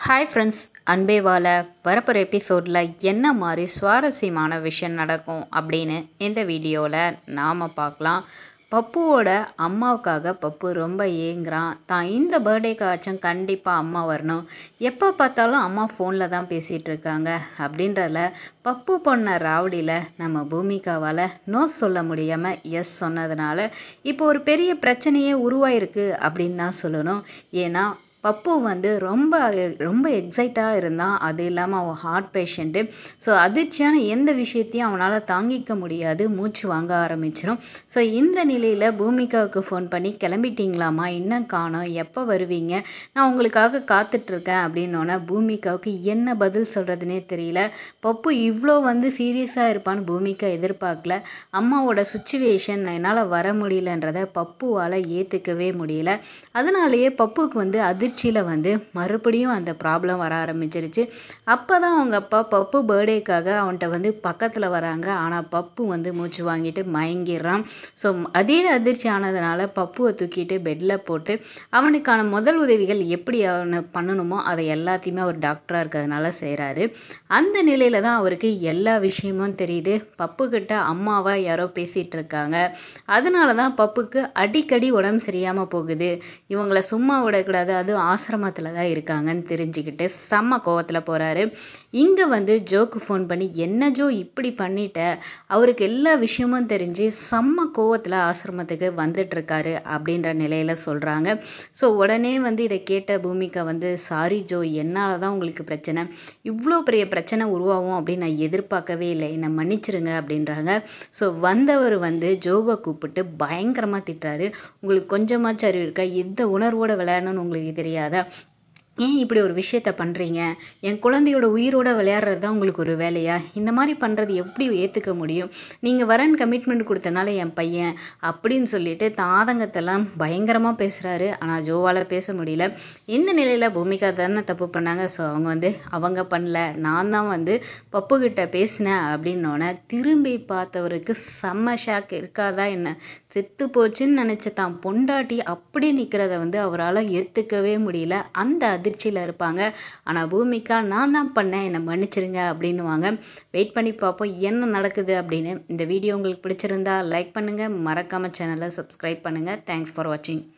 hi friends அன்பே வாழ வரப்போகிற எபிசோடில் என்ன மாதிரி சுவாரஸ்யமான விஷயம் நடக்கும் அப்படின்னு இந்த வீடியோவில் நாம் பார்க்கலாம் பப்புவோட அம்மாவுக்காக பப்பு ரொம்ப ஏங்குறான் தான் இந்த பர்த்டேக்காச்சும் கண்டிப்பாக அம்மா வரணும் எப்போ பார்த்தாலும் அம்மா ஃபோனில் தான் பேசிகிட்டு இருக்காங்க அப்படின்றதுல பப்பு பொண்ண ராவடியில் நம்ம பூமிகாவால் நோ சொல்ல முடியாமல் எஸ் சொன்னதுனால இப்போ ஒரு பெரிய பிரச்சனையே உருவாயிருக்கு அப்படின்னு தான் சொல்லணும் ஏன்னா பப்பு வந்து ரொம்ப ரொம்ப எக்ஸைட்டாக இருந்தான் அது இல்லாமல் அவன் ஹார்ட் பேஷண்ட்டு ஸோ அதிர்ச்சியான எந்த விஷயத்தையும் அவனால் தாங்கிக்க முடியாது மூச்சு வாங்க ஆரம்பிச்சிடும் ஸோ இந்த நிலையில் பூமிகாவுக்கு ஃபோன் பண்ணி கிளம்பிட்டீங்களாம்மா இன்னும் காணோம் எப்போ வருவீங்க நான் உங்களுக்காக காத்துட்ருக்கேன் அப்படின்னோடனே பூமிகாவுக்கு என்ன பதில் சொல்கிறதுனே தெரியல பப்பு இவ்வளோ வந்து சீரியஸாக இருப்பான்னு பூமிகா எதிர்பார்க்கல அம்மாவோட சுச்சுவேஷன் என்னால் வர முடியலன்றதை பப்புவால் ஏற்றுக்கவே முடியல அதனாலேயே பப்புக்கு வந்து அதிர்ச்சி அதிர்ச்சியில் வந்து மறுபடியும் அந்த ப்ராப்ளம் வர ஆரம்பிச்சிருச்சு அப்போ தான் அவங்க அப்பா பப்பு பர்த்டேக்காக அவன்கிட்ட வந்து பக்கத்தில் வராங்க ஆனால் பப்பு வந்து மூச்சு வாங்கிட்டு மயங்கிடுறான் ஸோ அதே அதிர்ச்சி ஆனதுனால பப்புவை தூக்கிட்டு பெட்டில் போட்டு அவனுக்கான முதல் உதவிகள் எப்படி அவனை பண்ணணுமோ அதை எல்லாத்தையுமே அவர் டாக்டராக இருக்கிறதுனால செய்கிறாரு அந்த நிலையில் தான் அவருக்கு எல்லா விஷயமும் தெரியுது பப்பு கிட்ட அம்மாவா யாரோ பேசிகிட்டு இருக்காங்க அதனால தான் பப்புக்கு அடிக்கடி உடம்பு சரியாமல் போகுது இவங்களை சும்மா விடக்கூடாது அது ஆசிரமத்தில் தான் இருக்காங்கன்னு தெரிஞ்சுக்கிட்டு செம்ம கோவத்தில் போகிறாரு இங்கே வந்து ஜோக்கு ஃபோன் பண்ணி என்ன ஜோ இப்படி பண்ணிட்ட அவருக்கு எல்லா விஷயமும் தெரிஞ்சு செம்ம கோவத்தில் ஆசிரமத்துக்கு வந்துட்டுருக்காரு அப்படின்ற நிலையில் சொல்கிறாங்க ஸோ உடனே வந்து இதை கேட்ட பூமிகா வந்து சாரி ஜோ என்னால் தான் உங்களுக்கு பிரச்சனை இவ்வளோ பெரிய பிரச்சனை உருவாகும் அப்படின்னு நான் எதிர்பார்க்கவே இல்லை என்னை மன்னிச்சிருங்க அப்படின்றாங்க ஸோ வந்தவர் வந்து ஜோவை கூப்பிட்டு பயங்கரமாக திட்டுறாரு உங்களுக்கு கொஞ்சமாச்சும் அறிவு இருக்கா எந்த உணர்வோட விளையாடணும்னு உங்களுக்கு தெரியாதா ஏன் இப்படி ஒரு விஷயத்த பண்ணுறீங்க என் குழந்தையோட உயிரோட விளையாடுறது தான் உங்களுக்கு ஒரு வேலையா இந்த மாதிரி பண்ணுறது எப்படி ஏற்றுக்க முடியும் நீங்கள் வரன் கமிட்மெண்ட் கொடுத்தனால என் பையன் அப்படின்னு சொல்லிட்டு தாதங்கத்தெல்லாம் பயங்கரமாக பேசுகிறாரு ஆனால் ஜோவால் பேச முடியல இந்த நிலையில் பூமிகா தானே தப்பு பண்ணாங்க ஸோ அவங்க வந்து அவங்க பண்ணல நான் தான் வந்து பப்பு கிட்ட பேசினேன் அப்படின்னோடனே திரும்பி பார்த்தவருக்கு செம்ம ஷாக் இருக்காதா என்ன செத்து போச்சுன்னு நினச்ச தான் பொண்டாட்டி அப்படி நிற்கிறத வந்து அவரால் ஏற்றுக்கவே முடியல அந்த அதிர்ச்சியில் இருப்பாங்க ஆனால் பூமிகா நான் தான் பண்ணேன் என்னை மன்னிச்சிருங்க அப்படின்னுவாங்க வெயிட் பண்ணி பார்ப்போம் என்ன நடக்குது அப்படின்னு இந்த வீடியோ உங்களுக்கு பிடிச்சிருந்தா லைக் பண்ணுங்கள் மறக்காமல் சேனலை சப்ஸ்கிரைப் பண்ணுங்கள் தேங்க்ஸ் ஃபார் வாட்சிங்